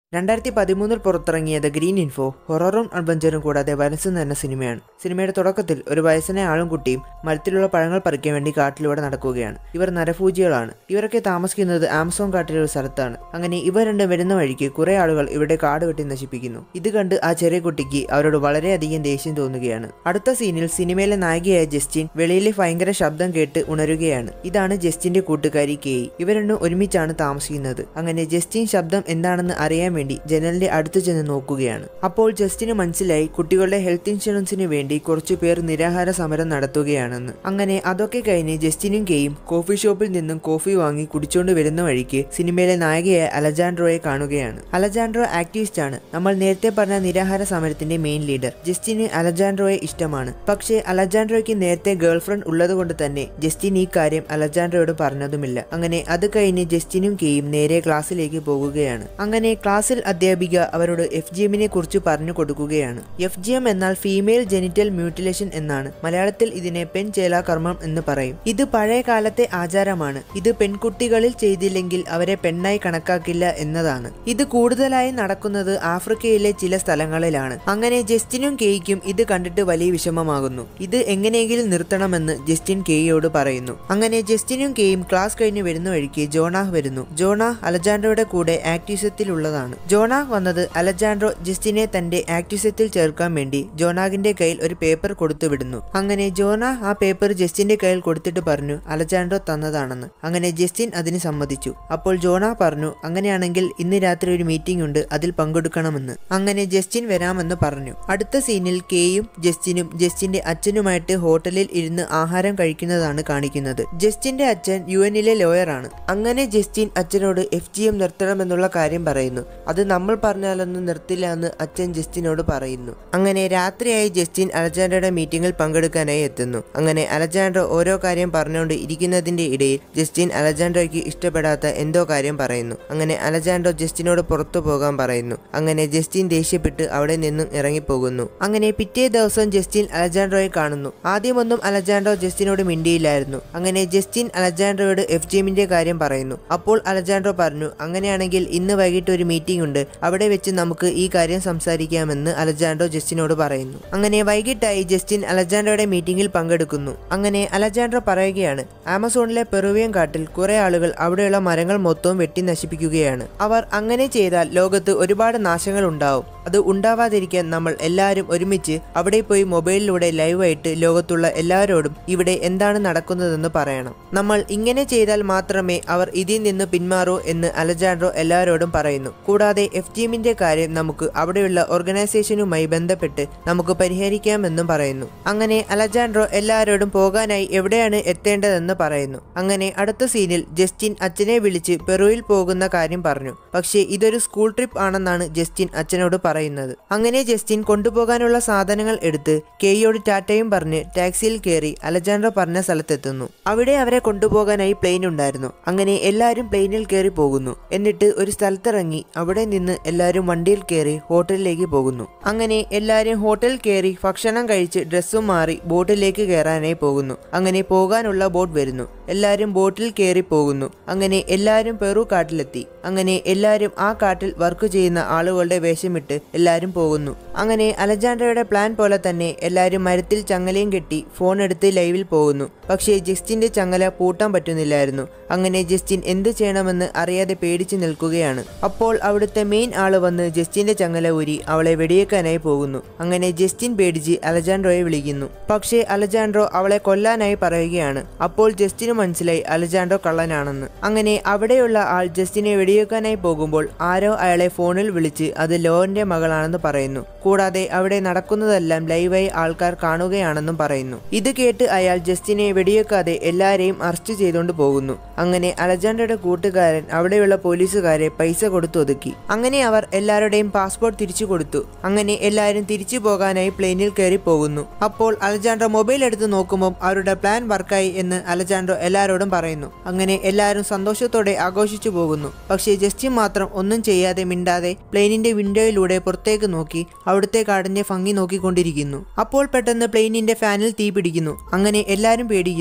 രണ്ടായിരത്തി പതിമൂന്നിൽ പുറത്തിറങ്ങിയ ദ ഗ്രീൻ ഇൻഫോ ഹൊററും അഡ്വഞ്ചറും കൂടാതെ വനസ് എന്ന സിനിമയാണ് സിനിമയുടെ തുടക്കത്തിൽ ഒരു വയസ്സനായ ആളും കുട്ടിയും മരത്തിലുള്ള പഴങ്ങൾ പറിക്കാൻ വേണ്ടി കാട്ടിലൂടെ നടക്കുകയാണ് ഇവർ നരഭൂജികളാണ് ഇവരൊക്കെ താമസിക്കുന്നത് ആമസോൺ കാട്ടിലെ ഒരു സ്ഥലത്താണ് അങ്ങനെ ഇവർ രണ്ടും വരുന്ന വഴിക്ക് കുറെ ആളുകൾ ഇവിടെ കാട് വെട്ടി നശിപ്പിക്കുന്നു ഇത് കണ്ട് ആ ചെറിയ കുട്ടിക്ക് അവരോട് വളരെയധികം ദേഷ്യം തോന്നുകയാണ് അടുത്ത സീനിൽ സിനിമയിലെ നായികയായ ജസ്റ്റിൻ വെളിയിലെ ഭയങ്കര ശബ്ദം കേട്ട് ഉണരുകയാണ് ഇതാണ് ജസ്റ്റിന്റെ കൂട്ടുകാരി കെയി ഇവർ രണ്ടും ഒരുമിച്ചാണ് താമസിക്കുന്നത് അങ്ങനെ ജസ്റ്റിൻ ശബ്ദം എന്താണെന്ന് അറിയാൻ വേണ്ടി ജനലിന്റെ അടുത്ത് ചെന്ന് നോക്കുകയാണ് അപ്പോൾ ജസ്റ്റിന് മനസ്സിലായി കുട്ടികളുടെ ഹെൽത്ത് ഇൻഷുറൻസിന് വേണ്ടി കുറച്ചു പേർ നിരാഹാര സമരം നടത്തുകയാണെന്ന് അങ്ങനെ അതൊക്കെ കഴിഞ്ഞ് ജസ്റ്റിനും കെയും കോഫി ഷോപ്പിൽ നിന്നും കോഫി വാങ്ങി കുടിച്ചുകൊണ്ട് വരുന്ന വഴിക്ക് സിനിമയിലെ നായികയായ അലജാൻഡ്രോയെ കാണുകയാണ് അലജാൻഡ്രോ ആക്ടിവിസ്റ്റ് ആണ് നമ്മൾ നേരത്തെ പറഞ്ഞ നിരാഹാര സമരത്തിന്റെ മെയിൻ ലീഡർ ജസ്റ്റിന് അലജാൻഡ്രോയെ ഇഷ്ടമാണ് പക്ഷേ അലജാൻഡ്രോയ്ക്ക് നേരത്തെ ഗേൾഫ്രണ്ട് ഉള്ളതുകൊണ്ട് തന്നെ ജസ്റ്റിൻ ഈ കാര്യം അലജാൻഡ്രോയോട് പറഞ്ഞതുമില്ല അങ്ങനെ അത് കഴിഞ്ഞ് ജസ്റ്റിനും കെയും നേരെ ക്ലാസ്സിലേക്ക് പോകുകയാണ് അങ്ങനെ ക്ലാസ്സിൽ അധ്യാപിക അവരോട് എഫ് ജി എമ്മിനെ കുറിച്ച് പറഞ്ഞു കൊടുക്കുകയാണ് എഫ് ജി എം എന്നാൽ ഫീമെയിൽ ജെനിറ്റൽ മ്യൂട്ടിലേഷൻ എന്നാണ് മലയാളത്തിൽ ഇതിനെ പെൺ ചേലാകർമ്മം എന്ന് പറയും ഇത് പഴയ കാലത്തെ ആചാരമാണ് ഇത് പെൺകുട്ടികളിൽ ചെയ്തില്ലെങ്കിൽ അവരെ പെണ്ണായി കണക്കാക്കില്ല എന്നതാണ് ഇത് കൂടുതലായി നടക്കുന്നത് ആഫ്രിക്കയിലെ ചില സ്ഥലങ്ങളിലാണ് അങ്ങനെ ജസ്റ്റിനും കെയ്ക്കും ഇത് കണ്ടിട്ട് വലിയ വിഷമമാകുന്നു ഇത് എങ്ങനെയെങ്കിലും നിർത്തണമെന്ന് ജസ്റ്റിൻ കെയ്യോട് പറയുന്നു അങ്ങനെ ജസ്റ്റിനും കെയും ക്ലാസ് കഴിഞ്ഞ് വരുന്ന വഴിക്ക് ജോണാഹ് വരുന്നു ജോണാഹ് അലജാൻഡ്രോയുടെ കൂടെ ആക്ടിവിസത്തിലുള്ളതാണ് ജോണാഹ് വന്നത് അലജാൻഡ്രോ ജസ്റ്റിനെ തന്റെ ആക്ടിവിസത്തിൽ ചേർക്കാൻ വേണ്ടി ജോണാഗിന്റെ കയ്യിൽ ഒരു പേപ്പർ കൊടുത്തു വിടുന്നു അങ്ങനെ ജോണാഹ് ആ പേപ്പർ ജസ്റ്റിന്റെ കയ്യിൽ കൊടുത്തിട്ട് പറഞ്ഞു അലജാൻഡ്രോ തന്നതാണെന്ന് അങ്ങനെ ജസ്റ്റിൻ അതിന് സമ്മതിച്ചു അപ്പോൾ ജോണ പറഞ്ഞു അങ്ങനെയാണെങ്കിൽ ഇന്ന് രാത്രി ഒരു മീറ്റിംഗ് ഉണ്ട് അതിൽ പങ്കെടുക്കണമെന്ന് അങ്ങനെ ജസ്റ്റിൻ വരാമെന്ന് പറഞ്ഞു അടുത്ത സീനിൽ കെയും ജസ്റ്റിനും ജസ്റ്റിന്റെ അച്ഛനുമായിട്ട് ഹോട്ടലിൽ ഇരുന്ന് ആഹാരം കഴിക്കുന്നതാണ് കാണിക്കുന്നത് ജസ്റ്റിന്റെ അച്ഛൻ യു എന്നിലെ ലോയറാണ് അങ്ങനെ ജസ്റ്റിൻ അച്ഛനോട് എഫ് ജി എം നിർത്തണമെന്നുള്ള കാര്യം പറയുന്നു അത് നമ്മൾ പറഞ്ഞാലൊന്നും നിർത്തില്ല എന്ന് അച്ഛൻ ജസ്റ്റിനോട് പറയുന്നു അങ്ങനെ രാത്രിയായി ജസ്റ്റിൻ അലജാൻഡ്രോയുടെ മീറ്റിംഗിൽ പങ്കെടുക്കാനായി എത്തുന്നു അങ്ങനെ അലജാൻഡ്രോ ഓരോ കാര്യം പറഞ്ഞുകൊണ്ട് ഇരിക്കുന്നതിന്റെ ഇടയിൽ ജസ്റ്റിൻ അലജാൻഡ്രോയ്ക്ക് ഇഷ്ടപ്പെടാത്ത എന്തോ കാര്യം പറയുന്നു അങ്ങനെ അലജാൻഡ്രോ ജസ്റ്റിനോട് പുറത്തു പോകാൻ പറയുന്നു അങ്ങനെ ജസ്റ്റിൻ ദേഷ്യപ്പെട്ട് അവിടെ നിന്നും ഇറങ്ങിപ്പോകുന്നു അങ്ങനെ പിറ്റേ ദിവസം ജസ്റ്റിൻ അലജാൻഡ്രോയെ കാണുന്നു ആദ്യമൊന്നും അലജാൻഡ്രോ ജസ്റ്റിനോട് മിണ്ടിയില്ലായിരുന്നു അങ്ങനെ ജസ്റ്റിൻ അലജാൻഡ്രോയോട് എഫ് ജിഎമ്മിന്റെ കാര്യം പറയുന്നു അപ്പോൾ അലജാൻഡ്രോ പറഞ്ഞു അങ്ങനെയാണെങ്കിൽ ഇന്ന് വൈകിട്ട് ഒരു മീറ്റിംഗ് ഉണ്ട് അവിടെ വെച്ച് നമുക്ക് ഈ കാര്യം സംസാരിക്കാമെന്ന് അലജാൻഡ്രോ ജസ്റ്റിനോട് പറയുന്നു അങ്ങനെ വൈകിട്ടായി ജസ്റ്റിൻ അലജാൻഡ്രോയുടെ മീറ്റിംഗിൽ പങ്കെടുക്കുന്നു അങ്ങനെ അലജാൻഡ്രോ പറയുകയാണ് ആമസോണിലെ പെറുവിയൻ കാട്ടിൽ കുറെ ആളുകൾ അവിടെയുള്ള മരങ്ങൾ മൊത്തവും വെട്ടി നശിപ്പിക്കുകയാണ് അവർ അങ്ങനെ ചെയ്താൽ ലോകത്ത് ഒരുപാട് നാശങ്ങൾ ഉണ്ടാവും അത് ഉണ്ടാവാതിരിക്കാൻ നമ്മൾ എല്ലാവരും ഒരുമിച്ച് അവിടെ പോയി മൊബൈലിലൂടെ ലൈവായിട്ട് ലോകത്തുള്ള എല്ലാവരോടും ഇവിടെ എന്താണ് നടക്കുന്നതെന്ന് പറയണം നമ്മൾ ഇങ്ങനെ ചെയ്താൽ മാത്രമേ അവർ ഇതിൽ നിന്ന് പിന്മാറൂ എന്ന് അലജാൻഡ്രോ എല്ലാവരോടും പറയുന്നു കൂടാതെ എഫ് ടീമിന്റെ കാര്യം നമുക്ക് അവിടെയുള്ള ഓർഗനൈസേഷനുമായി ബന്ധപ്പെട്ട് നമുക്ക് പരിഹരിക്കാമെന്നും പറയുന്നു അങ്ങനെ അലജാൻഡ്രോ എല്ലാവരോടും പോകാനായി എവിടെയാണ് എത്തേണ്ടതെന്ന് പറയുന്നു അങ്ങനെ അടുത്ത സീനിൽ ജസ്റ്റിൻ അച്ഛനെ വിളിച്ച് പെറുവിൽ പോകുന്ന കാര്യം പറഞ്ഞു പക്ഷേ ഇതൊരു സ്കൂൾ ട്രിപ്പ് ആണെന്നാണ് ജസ്റ്റിൻ അച്ഛനോട് പറയുന്നത് അങ്ങനെ ജസ്റ്റിൻ കൊണ്ടുപോകാനുള്ള സാധനങ്ങൾ എടുത്ത് കെയോട് ടാറ്റയും പറഞ്ഞ് ടാക്സിയിൽ കയറി അലജാൻഡ്രോ പറഞ്ഞ സ്ഥലത്തെത്തുന്നു അവിടെ അവരെ കൊണ്ടുപോകാനായി പ്ലെയിൻ ഉണ്ടായിരുന്നു അങ്ങനെ എല്ലാവരും പ്ലെയിനിൽ കയറി പോകുന്നു എന്നിട്ട് ഒരു സ്ഥലത്തിറങ്ങി അവിടെ നിന്ന് എല്ലാവരും വണ്ടിയിൽ കയറി ഹോട്ടലിലേക്ക് പോകുന്നു അങ്ങനെ എല്ലാവരും ഹോട്ടലിൽ കയറി ഭക്ഷണം കഴിച്ച് ഡ്രസ്സും മാറി ബോട്ടിലേക്ക് കയറാനായി പോകുന്നു അങ്ങനെ പോകാനുള്ള ബോട്ട് വരുന്നു എല്ലാവരും ബോട്ടിൽ കയറി പോകുന്നു അങ്ങനെ എല്ലാവരും പെറു കാട്ടിലെത്തി അങ്ങനെ എല്ലാവരും ആ കാട്ടിൽ വർക്ക് ചെയ്യുന്ന ആളുകളുടെ വേഷമിട്ട് എല്ലാവരും പോകുന്നു അങ്ങനെ അലജാൻഡ്രയുടെ പ്ലാൻ പോലെ തന്നെ എല്ലാവരും മരത്തിൽ ചങ്ങലയും കെട്ടി ഫോൺ എടുത്ത് ലൈവിൽ പോകുന്നു പക്ഷേ ജസ്റ്റിന്റെ ചങ്ങല പൂട്ടാൻ പറ്റുന്നില്ലായിരുന്നു അങ്ങനെ ജസ്റ്റിൻ എന്ത് ചെയ്യണമെന്ന് അറിയാതെ പേടിച്ചു നിൽക്കുകയാണ് അപ്പോൾ അവിടുത്തെ മെയിൻ ആള് വന്ന് ജസ്റ്റിന്റെ ചങ്ങല ഊരി അവളെ വെടിയേക്കാനായി പോകുന്നു അങ്ങനെ ജസ്റ്റിൻ പേടിച്ച് അലജാൻഡ്രോയെ വിളിക്കുന്നു പക്ഷേ അലജാൻഡ്രോ അവളെ കൊല്ലാനായി പറയുകയാണ് അപ്പോൾ ജസ്റ്റിന് മനസ്സിലായി അലജാൻഡ്രോ കള്ളനാണെന്ന് അങ്ങനെ അവിടെയുള്ള ആൾ ജസ്റ്റിനെ വെടിയേക്കാനായി പോകുമ്പോൾ ആരോ അയാളെ ഫോണിൽ വിളിച്ച് അത് ലോറിന്റെ മകളാണെന്ന് പറയുന്നു കൂടാതെ അവിടെ നടക്കുന്നതെല്ലാം ലൈവായി ആൾക്കാർ കാണുകയാണെന്നും പറയുന്നു ഇത് കേട്ട് അയാൾ ജസ്റ്റിനെ വെടിയേക്കാതെ എല്ലാരെയും അറസ്റ്റ് ചെയ്തുകൊണ്ട് പോകുന്നു അങ്ങനെ അലജാൻഡ്രയുടെ കൂട്ടുകാരൻ അവിടെയുള്ള പോലീസുകാരെ പൈസ കൊടുത്തു ഒതുക്കി അങ്ങനെ അവർ എല്ലാവരുടെയും പാസ്പോർട്ട് തിരിച്ചു കൊടുത്തു അങ്ങനെ എല്ലാവരും തിരിച്ചു പോകാനായി പ്ലെയിനിൽ കയറി പോകുന്നു അപ്പോൾ അലജാൻഡ്രോ മൊബൈൽ എടുത്ത് നോക്കുമ്പോൾ അവരുടെ പ്ലാൻ വർക്കായി എന്ന് അലജാൻഡ്രോ എല്ലാവരോടും പറയുന്നു അങ്ങനെ എല്ലാവരും സന്തോഷത്തോടെ ആഘോഷിച്ചു പോകുന്നു പക്ഷേ ജസ്റ്റിൻ മാത്രം ഒന്നും ചെയ്യാതെ മിണ്ടാതെ പ്ലെയിനിന്റെ വിൻഡോയിലൂടെ പുറത്തേക്ക് നോക്കി അവിടുത്തെ കാടിന്റെ ഭംഗി നോക്കിക്കൊണ്ടിരിക്കുന്നു അപ്പോൾ പെട്ടെന്ന് പ്ലെയിനിന്റെ ഫാനിൽ തീ പിടിക്കുന്നു അങ്ങനെ എല്ലാവരും പേടിക്കുന്നു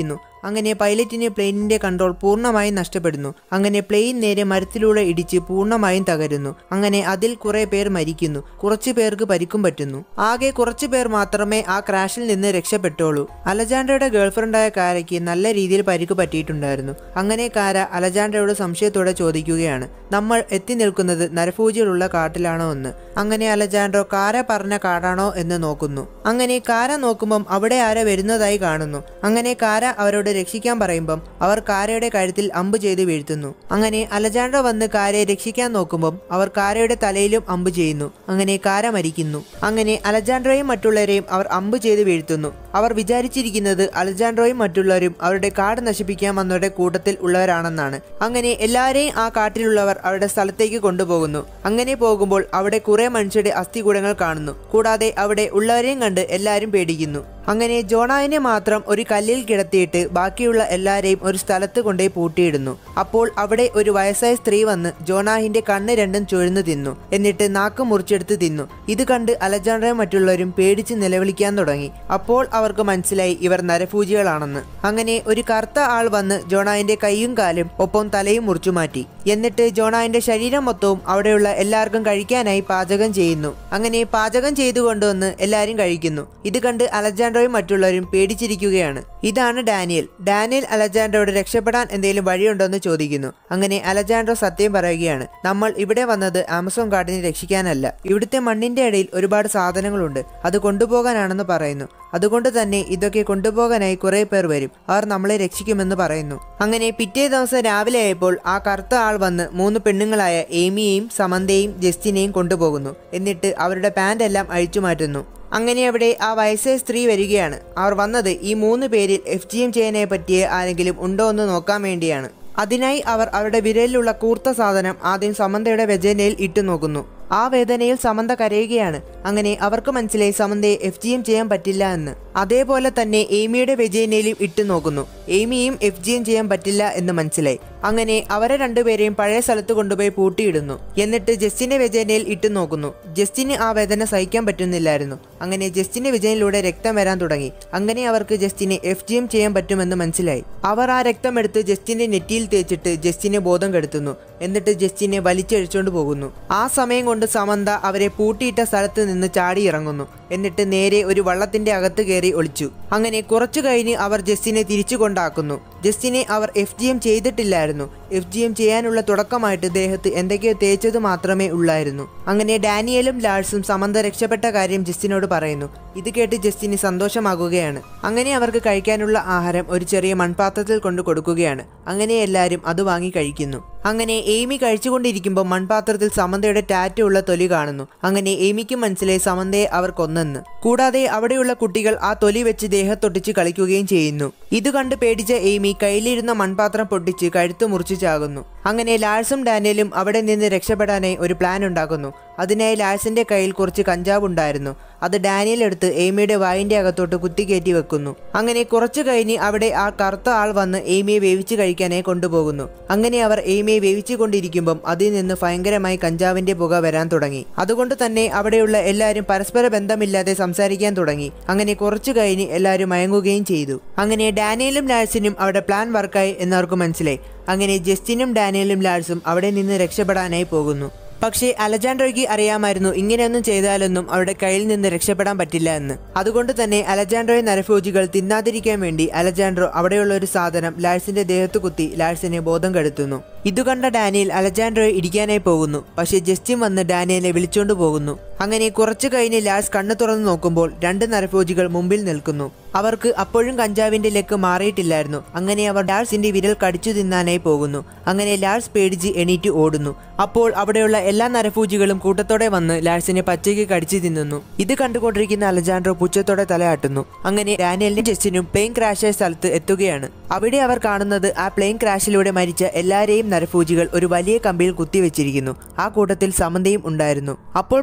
അങ്ങനെ പൈലറ്റിന് പ്ലെയിനിന്റെ കൺട്രോൾ പൂർണ്ണമായും നഷ്ടപ്പെടുന്നു അങ്ങനെ പ്ലെയിൻ നേരെ മരത്തിലൂടെ ഇടിച്ച് പൂർണ്ണമായും തകരുന്നു അങ്ങനെ അതിൽ കുറെ പേർ മരിക്കുന്നു കുറച്ചു പേർക്ക് പരിക്കും പറ്റുന്നു ആകെ കുറച്ചു പേർ മാത്രമേ ആ ക്രാഷിൽ നിന്ന് രക്ഷപ്പെട്ടുള്ളൂ അലജാൻഡയുടെ ഗേൾഫ്രണ്ടായ കാരയ്ക്ക് നല്ല രീതിയിൽ പരിക്ക് പറ്റിയിട്ടുണ്ടായിരുന്നു അങ്ങനെ കാര അലജാൻഡയോട് സംശയത്തോടെ ചോദിക്കുകയാണ് നമ്മൾ എത്തി നിൽക്കുന്നത് നരഭൂജികളുള്ള കാട്ടിലാണോ എന്ന് അങ്ങനെ അലജാൻഡ്രോ കാര പറഞ്ഞ കാടാണോ എന്ന് നോക്കുന്നു അങ്ങനെ കാര നോക്കുമ്പം അവിടെ ആരോ വരുന്നതായി കാണുന്നു അങ്ങനെ കാര അവരോട് രക്ഷിക്കാൻ പറയുമ്പം അവർ കാരയുടെ കഴുത്തിൽ അമ്പ് ചെയ്ത് വീഴ്ത്തുന്നു അങ്ങനെ അലജാൻഡ്രോ വന്ന് കാരയെ രക്ഷിക്കാൻ നോക്കുമ്പം അവർ കാരയുടെ തലയിലും അമ്പ് ചെയ്യുന്നു അങ്ങനെ കാര മരിക്കുന്നു അങ്ങനെ അലജാൻഡ്രോയും മറ്റുള്ളവരെയും അവർ അമ്പ് ചെയ്ത് വീഴ്ത്തുന്നു അവർ വിചാരിച്ചിരിക്കുന്നത് അലജാൻഡ്രോയും മറ്റുള്ളവരും അവരുടെ കാട് നശിപ്പിക്കാൻ വന്നവരുടെ കൂട്ടത്തിൽ ഉള്ളവരാണെന്നാണ് അങ്ങനെ എല്ലാവരെയും ആ കാട്ടിലുള്ളവർ അവരുടെ സ്ഥലത്തേക്ക് കൊണ്ടുപോകുന്നു അങ്ങനെ പോകുമ്പോൾ അവിടെ കുറെ മനുഷ്യരുടെ അസ്ഥികൂടങ്ങൾ കാണുന്നു കൂടാതെ അവിടെ ഉള്ളവരെയും കണ്ട് എല്ലാവരും പേടിക്കുന്നു അങ്ങനെ ജോണായിനെ മാത്രം ഒരു കല്ലിൽ കിടത്തിയിട്ട് ബാക്കിയുള്ള എല്ലാവരെയും ഒരു സ്ഥലത്ത് കൊണ്ടുപോയി പൂട്ടിയിടുന്നു അപ്പോൾ അവിടെ ഒരു വയസ്സായ സ്ത്രീ വന്ന് ജോണാഹിന്റെ കണ്ണ് രണ്ടും ചുഴന്നു തിന്നു എന്നിട്ട് നാക്ക് മുറിച്ചെടുത്ത് തിന്നു ഇത് കണ്ട് അലജാൻഡ്രയും മറ്റുള്ളവരും പേടിച്ച് നിലവിളിക്കാൻ തുടങ്ങി അപ്പോൾ അവർക്ക് മനസ്സിലായി ഇവർ നരഭൂജികളാണെന്ന് അങ്ങനെ ഒരു കറുത്ത ആൾ വന്ന് ജോണായിന്റെ കൈയും കാലും ഒപ്പം തലയും മുറിച്ചു മാറ്റി എന്നിട്ട് ജോണായിന്റെ ശരീരം മൊത്തവും അവിടെയുള്ള എല്ലാവർക്കും കഴിക്കാനായി പാചകം ചെയ്യുന്നു അങ്ങനെ പാചകം ചെയ്തു കൊണ്ടുവന്ന് എല്ലാവരും കഴിക്കുന്നു ഇത് കണ്ട് അലജാൻഡ്രോയും മറ്റുള്ളവരും പേടിച്ചിരിക്കുകയാണ് ഇതാണ് ഡാനിയൽ ഡാനിയൽ അലജാൻഡ്രോയോട് രക്ഷപ്പെടാൻ എന്തെങ്കിലും വഴിയുണ്ടോ എന്ന് ചോദിക്കുന്നു അങ്ങനെ അലജാൻഡ്രോ സത്യം പറയുകയാണ് നമ്മൾ ഇവിടെ വന്നത് ആമസോൺ കാടിനെ രക്ഷിക്കാനല്ല ഇവിടുത്തെ മണ്ണിന്റെ ഇടയിൽ ഒരുപാട് സാധനങ്ങളുണ്ട് അത് കൊണ്ടുപോകാനാണെന്ന് പറയുന്നു അതുകൊണ്ട് തന്നെ ഇതൊക്കെ കൊണ്ടുപോകാനായി കുറെ പേർ വരും അവർ നമ്മളെ രക്ഷിക്കുമെന്ന് പറയുന്നു അങ്ങനെ പിറ്റേ ദിവസം രാവിലെ ആയപ്പോൾ ആ കറുത്ത ആൾ വന്ന് മൂന്ന് പെണ്ണുങ്ങളായ ഏമിയെയും സമന്തയെയും ജസ്റ്റിനെയും കൊണ്ടുപോകുന്നു എന്നിട്ട് അവരുടെ പാൻ്റ് എല്ലാം അഴിച്ചു മാറ്റുന്നു അങ്ങനെ അവിടെ ആ വയസ്സായ സ്ത്രീ വരികയാണ് അവർ വന്നത് ഈ മൂന്ന് പേരിൽ എഫ് ജി എം ചെയ്യാനെ പറ്റിയ ആരെങ്കിലും ഉണ്ടോ എന്ന് നോക്കാൻ വേണ്ടിയാണ് അതിനായി അവർ അവരുടെ വിരലിലുള്ള കൂർത്ത സാധനം ആദ്യം സമന്തയുടെ വെജനയിൽ ഇട്ടു നോക്കുന്നു ആ വേദനയിൽ സമന്ത കരയുകയാണ് അങ്ങനെ അവർക്ക് മനസ്സിലായി സമന്തയെ എഫ് ജി എം ചെയ്യാൻ പറ്റില്ല എന്ന് അതേപോലെ തന്നെ ഏമിയുടെ വെജേനയിലും ഇട്ടു നോക്കുന്നു ഏമിയും എഫ് ജി എം ചെയ്യാൻ പറ്റില്ല എന്ന് മനസ്സിലായി അങ്ങനെ അവരെ രണ്ടുപേരെയും പഴയ സ്ഥലത്ത് കൊണ്ടുപോയി പൂട്ടിയിടുന്നു എന്നിട്ട് ജസ്റ്റിന്റെ വെജേനയിൽ ഇട്ടു നോക്കുന്നു ജസ്റ്റിന് ആ വേദന സഹിക്കാൻ പറ്റുന്നില്ലായിരുന്നു അങ്ങനെ ജസ്റ്റിന്റെ വിജയനിലൂടെ രക്തം വരാൻ തുടങ്ങി അങ്ങനെ അവർക്ക് ജസ്റ്റിനെ എഫ് ജി എം ചെയ്യാൻ പറ്റുമെന്ന് മനസ്സിലായി അവർ ആ രക്തം എടുത്ത് ജസ്റ്റിന്റെ നെറ്റിയിൽ തേച്ചിട്ട് ജസ്റ്റിനെ ബോധം കെടുത്തുന്നു എന്നിട്ട് ജസ്റ്റിനെ വലിച്ചഴിച്ചുകൊണ്ട് പോകുന്നു ആ സമയം കൊണ്ട് സമന്ത അവരെ പൂട്ടിയിട്ട സ്ഥലത്ത് നിന്ന് ചാടി ഇറങ്ങുന്നു എന്നിട്ട് നേരെ ഒരു വള്ളത്തിന്റെ അകത്ത് കയറി ഒളിച്ചു അങ്ങനെ കുറച്ചു കഴിഞ്ഞ് അവർ ജസ്റ്റിനെ തിരിച്ചു കൊണ്ടാക്കുന്നു ജസ്റ്റിനെ അവർ എഫ് ജി എം ചെയ്തിട്ടില്ലായിരുന്നു എഫ് ജി എം ചെയ്യാനുള്ള തുടക്കമായിട്ട് ദേഹത്ത് എന്തൊക്കെയോ തേച്ചത് മാത്രമേ ഉള്ളായിരുന്നു അങ്ങനെ ഡാനിയലും ലാൾസും സമന്ത രക്ഷപ്പെട്ട കാര്യം ജസ്റ്റിനോട് പറയുന്നു ഇത് കേട്ട് ജസ്റ്റിന് സന്തോഷമാകുകയാണ് അങ്ങനെ അവർക്ക് കഴിക്കാനുള്ള ആഹാരം ഒരു ചെറിയ മൺപാത്രത്തിൽ കൊണ്ട് കൊടുക്കുകയാണ് അങ്ങനെ എല്ലാവരും അത് വാങ്ങി കഴിക്കുന്നു അങ്ങനെ എയ്മി കഴിച്ചുകൊണ്ടിരിക്കുമ്പോൾ മൺപാത്രത്തിൽ സമന്തയുടെ ടാറ്റ ഉള്ള തൊലി കാണുന്നു അങ്ങനെ എയ്മിക്ക് മനസ്സിലായി സമന്തയെ അവർ കൊന്നെന്ന് കൂടാതെ അവിടെയുള്ള കുട്ടികൾ ആ തൊലി വെച്ച് ദേഹത്തൊട്ടിച്ച് കളിക്കുകയും ചെയ്യുന്നു ഇത് കണ്ട് പേടിച്ച എയ്മി കയ്യിലിരുന്ന മൺപാത്രം പൊട്ടിച്ച് കഴുത്ത് മുറിച്ചു ചാകുന്നു അങ്ങനെ ലാൾസും ഡാനിയലും അവിടെ നിന്ന് രക്ഷപ്പെടാനായി ഒരു പ്ലാൻ ഉണ്ടാക്കുന്നു അതിനായി ലാൾസിന്റെ കയ്യിൽ കുറച്ച് കഞ്ചാവ് ഉണ്ടായിരുന്നു അത് ഡാനിയൽ എടുത്ത് എയ്മിയുടെ വായിന്റെ അകത്തോട്ട് കുത്തിക്കയറ്റി വെക്കുന്നു അങ്ങനെ കുറച്ചു കഴിഞ്ഞ് അവിടെ ആ കറുത്ത ആൾ വന്ന് എയ്മിയെ വേവിച്ച് കഴിക്കാനായി കൊണ്ടുപോകുന്നു അങ്ങനെ അവർ എയ്മിയെ വേവിച്ചു കൊണ്ടിരിക്കുമ്പം അതിൽ നിന്ന് ഭയങ്കരമായി കഞ്ചാവിന്റെ പുക വരാൻ തുടങ്ങി അതുകൊണ്ട് തന്നെ അവിടെയുള്ള എല്ലാവരും പരസ്പര ബന്ധമില്ലാതെ സംസാരിക്കാൻ തുടങ്ങി അങ്ങനെ കുറച്ചു കഴിഞ്ഞ് എല്ലാവരും മയങ്ങുകയും ചെയ്തു അങ്ങനെ ഡാനിയലും ലാൾസിനും അവിടെ പ്ലാൻ വർക്കായി എന്നവർക്ക് മനസ്സിലായി അങ്ങനെ ജസ്റ്റിനും ഡാനിയലും ലാൾസും അവിടെ നിന്ന് രക്ഷപ്പെടാനായി പോകുന്നു പക്ഷേ അലജാൻഡ്രോയ്ക്ക് അറിയാമായിരുന്നു ഇങ്ങനെയൊന്നും ചെയ്താലൊന്നും അവരുടെ കയ്യിൽ നിന്ന് രക്ഷപ്പെടാൻ പറ്റില്ല എന്ന് അതുകൊണ്ട് തന്നെ അലജാൻഡ്രോയെ നരഭോജികൾ തിന്നാതിരിക്കാൻ വേണ്ടി അലജാൻഡ്രോ അവിടെയുള്ള ഒരു സാധനം ലാഴ്സിന്റെ ദേഹത്ത് കുത്തി ലാഴ്സിനെ ബോധം കെടുത്തുന്നു ഇത് കണ്ട ഡാനിയൽ അലജാൻഡ്രോയെ ഇടിക്കാനായി പോകുന്നു പക്ഷേ ജസ്റ്റിൻ വന്ന് ഡാനിയലെ വിളിച്ചോണ്ട് പോകുന്നു അങ്ങനെ കുറച്ചു കഴിഞ്ഞ് ലാഴ്സ് കണ്ണു തുറന്നു നോക്കുമ്പോൾ രണ്ട് നരഭോജികൾ മുമ്പിൽ നിൽക്കുന്നു അവർക്ക് അപ്പോഴും കഞ്ചാവിന്റെ ലെക്ക് മാറിയിട്ടില്ലായിരുന്നു അങ്ങനെ അവർ ലാൾസിന്റെ വിരൽ കടിച്ചു തിന്നാനായി പോകുന്നു അങ്ങനെ ലാൾസ് പേടിച്ച് എണീറ്റ് ഓടുന്നു അപ്പോൾ അവിടെയുള്ള എല്ലാ നരഭൂജികളും കൂട്ടത്തോടെ വന്ന് ലാൾസിനെ പച്ചയ്ക്ക് കടിച്ചു തിന്നുന്നു ഇത് കണ്ടുകൊണ്ടിരിക്കുന്ന അലജാൻഡ്രോ പുച്ഛത്തോടെ തലയാട്ടുന്നു അങ്ങനെ ഡാനിയലിനും ജസ്റ്റിനും പ്ലെയിൻ ക്രാഷായ സ്ഥലത്ത് എത്തുകയാണ് അവിടെ അവർ കാണുന്നത് ആ പ്ലെയിൻ ക്രാഷിലൂടെ മരിച്ച എല്ലാരെയും നരഭൂജികൾ ഒരു വലിയ കമ്പിയിൽ കുത്തിവെച്ചിരിക്കുന്നു ആ കൂട്ടത്തിൽ സമന്തയും ഉണ്ടായിരുന്നു അപ്പോൾ പെട്ടെന്ന്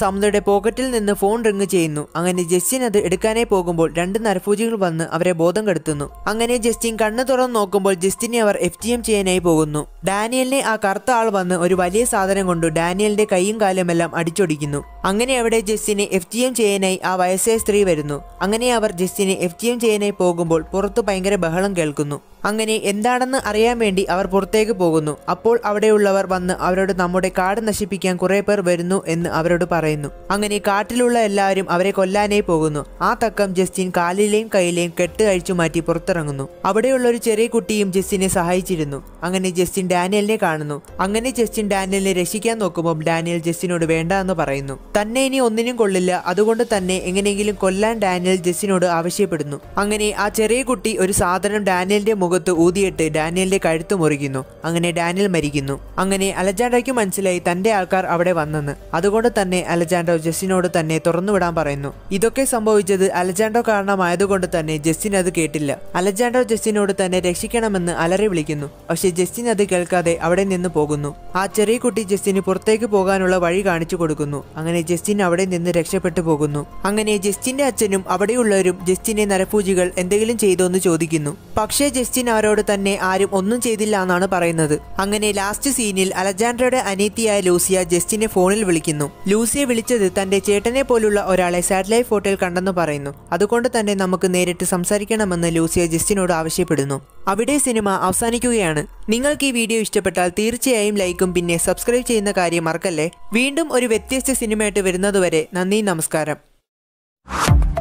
സമതയുടെ പോക്കറ്റിൽ നിന്ന് ഫോൺ റിങ് ചെയ്യുന്നു അങ്ങനെ ജസ്റ്റിൻ അത് എടുക്കാനായി പോകുമ്പോൾ രണ്ട് നരഭൂജികൾ വന്ന് അവരെ ബോധം കെടുത്തുന്നു അങ്ങനെ ജസ്റ്റിൻ കണ്ണു തുറന്ന് നോക്കുമ്പോൾ ജസ്റ്റിനെ അവർ എഫ് ടി എം ചെയ്യാനായി പോകുന്നു ഡാനിയലിനെ ആ കറുത്ത ആൾ വന്ന് ഒരു വലിയ സാധനം കൊണ്ട് ഡാനിയലിന്റെ കൈയും കാലും എല്ലാം അടിച്ചൊടിക്കുന്നു അങ്ങനെ അവിടെ ജസ്റ്റിനെ എഫ് ടി എം ചെയ്യാനായി ആ വയസ്സായ സ്ത്രീ വരുന്നു അങ്ങനെ അവർ ജസ്റ്റിനെ എഫ് ടി എം ചെയ്യാനായി പോകുമ്പോൾ പുറത്ത് ഭയങ്കര ബഹളം കേൾക്കുന്നു അങ്ങനെ എന്താണെന്ന് അറിയാൻ വേണ്ടി അവർ പുറത്തേക്ക് പോകുന്നു അപ്പോൾ അവിടെയുള്ളവർ വന്ന് അവരോട് നമ്മുടെ കാട് നശിപ്പിക്കാൻ കുറെ പേർ വരുന്നു എന്ന് അവരോട് പറയുന്നു അങ്ങനെ കാട്ടിലുള്ള എല്ലാവരും അവരെ കൊല്ലാനായി പോകുന്നു ആ തക്കം ജസ്റ്റിൻ കാലിലെയും കയ്യിലെയും കെട്ട് അഴിച്ചു മാറ്റി പുറത്തിറങ്ങുന്നു അവിടെയുള്ള ഒരു ചെറിയ കുട്ടിയും ജസ്റ്റിനെ സഹായിച്ചിരുന്നു അങ്ങനെ ജസ്റ്റിൻ ഡാനിയലിനെ കാണുന്നു അങ്ങനെ ജസ്റ്റിൻ ഡാനിയലിനെ രക്ഷിക്കാൻ നോക്കുമ്പോൾ ഡാനിയൽ ജസ്റ്റിനോട് വേണ്ട എന്ന് പറയുന്നു തന്നെ ഇനി ഒന്നിനും കൊള്ളില്ല അതുകൊണ്ട് തന്നെ എങ്ങനെയെങ്കിലും കൊല്ലാൻ ഡാനിയൽ ജസ്റ്റിനോട് ആവശ്യപ്പെടുന്നു അങ്ങനെ ആ ചെറിയ കുട്ടി ഒരു സാധനം ഡാനിയലിന്റെ മുഖത്ത് ഊതിയിട്ട് ഡാനിയലിന്റെ കഴുത്ത് മുറിക്കുന്നു അങ്ങനെ ഡാനിയൽ മരിക്കുന്നു അങ്ങനെ അലജാൻഡോയ്ക്ക് മനസ്സിലായി തന്റെ ആൾക്കാർ അവിടെ വന്നെന്ന് അതുകൊണ്ട് തന്നെ അലജാൻഡോ ജസ്റ്റിനോട് തന്നെ തുറന്നുവിടാൻ പറയുന്നു ഇതൊക്കെ സംഭവിച്ചത് അലജാൻഡോ കാരണമായതുകൊണ്ട് തന്നെ ജസ്റ്റിൻ അത് കേട്ടില്ല അലജാൻഡോ ജസ്റ്റിനോട് തന്നെ രക്ഷിക്കണമെന്ന് അലറി വിളിക്കുന്നു പക്ഷെ ജസ്റ്റിൻ അത് കേൾക്കാതെ അവിടെ നിന്ന് പോകുന്നു ആ ചെറിയ കുട്ടി ജസ്റ്റിന് പുറത്തേക്ക് പോകാനുള്ള വഴി കാണിച്ചു കൊടുക്കുന്നു അങ്ങനെ ജസ്റ്റിൻ അവിടെ നിന്ന് രക്ഷപ്പെട്ടു പോകുന്നു അങ്ങനെ ജസ്റ്റിന്റെ അച്ഛനും അവിടെയുള്ളവരും ജസ്റ്റിനെ നരപൂജികൾ എന്തെങ്കിലും ചെയ്തോ എന്ന് ചോദിക്കുന്നു പക്ഷേ ജസ്റ്റിൻ അവരോട് തന്നെ ആരും ഒന്നും ചെയ്തില്ല എന്നാണ് പറയുന്നത് അങ്ങനെ ലാസ്റ്റ് സീനിൽ അലജാൻഡ്രയുടെ അനീതിയായ ലൂസിയ ജസ്റ്റിനെ ഫോണിൽ വിളിക്കുന്നു ലൂസിയെ വിളിച്ചത് തന്റെ ചേട്ടനെ പോലുള്ള ഒരാളെ സാറ്റലൈറ്റ് ഫോട്ടോയിൽ കണ്ടെന്ന് പറയുന്നു അതുകൊണ്ട് തന്നെ നമുക്ക് നേരിട്ട് സംസാരിക്കണമെന്ന് ലൂസിയ ജസ്റ്റിനോട് ആവശ്യപ്പെടുന്നു അവിടെ സിനിമ അവസാനിക്കുകയാണ് നിങ്ങൾക്ക് ഈ വീഡിയോ ഇഷ്ടപ്പെട്ടാൽ തീർച്ചയായും ലൈക്കും പിന്നെ സബ്സ്ക്രൈബ് ചെയ്യുന്ന കാര്യം മറക്കല്ലേ വീണ്ടും ഒരു വ്യത്യസ്ത സിനിമയായിട്ട് വരുന്നതുവരെ നന്ദി നമസ്കാരം